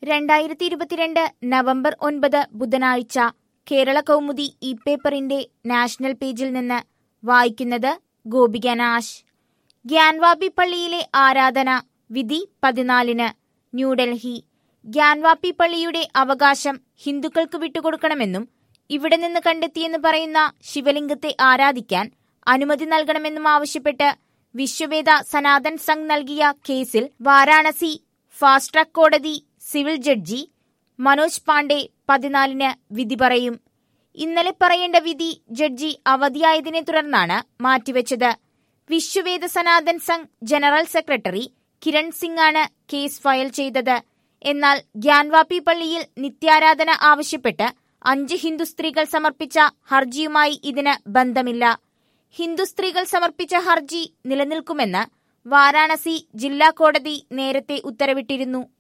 രണ്ടായിരത്തി ഇരുപത്തിരണ്ട് നവംബർ ഒൻപത് ബുധനാഴ്ച കേരള കൗമുദി ഇ പേപ്പറിന്റെ നാഷണൽ പേജിൽ നിന്ന് വായിക്കുന്നത് ഗോപിക നാശ് ഗ്യാൻവാപി പള്ളിയിലെ ആരാധന വിധി പതിനാലിന് ന്യൂഡൽഹി ഗ്യാൻവാപ്പി പള്ളിയുടെ അവകാശം ഹിന്ദുക്കൾക്ക് വിട്ടുകൊടുക്കണമെന്നും ഇവിടെ നിന്ന് കണ്ടെത്തിയെന്ന് പറയുന്ന ശിവലിംഗത്തെ ആരാധിക്കാൻ അനുമതി നൽകണമെന്നും ആവശ്യപ്പെട്ട് വിശ്വവേദ സനാതൻ സംഘ് നൽകിയ കേസിൽ വാരാണസി ഫാസ്റ്റ് ട്രാക്ക് കോടതി സിവിൽ ജഡ്ജി മനോജ് പാണ്ഡെ പതിനാലിന് വിധി പറയും ഇന്നലെ പറയേണ്ട വിധി ജഡ്ജി അവധിയായതിനെ തുടർന്നാണ് മാറ്റിവെച്ചത് വിശ്വവേദ സനാതൻ സംഘ് ജനറൽ സെക്രട്ടറി കിരൺ സിംഗ് ആണ് കേസ് ഫയൽ ചെയ്തത് എന്നാൽ ഗ്യാൻവാപ്പി പള്ളിയിൽ നിത്യാരാധന ആവശ്യപ്പെട്ട് അഞ്ച് ഹിന്ദു സ്ത്രീകൾ സമർപ്പിച്ച ഹർജിയുമായി ഇതിന് ബന്ധമില്ല ഹിന്ദു സ്ത്രീകൾ സമർപ്പിച്ച ഹർജി നിലനിൽക്കുമെന്ന് വാരാണസി ജില്ലാ കോടതി നേരത്തെ ഉത്തരവിട്ടിരുന്നു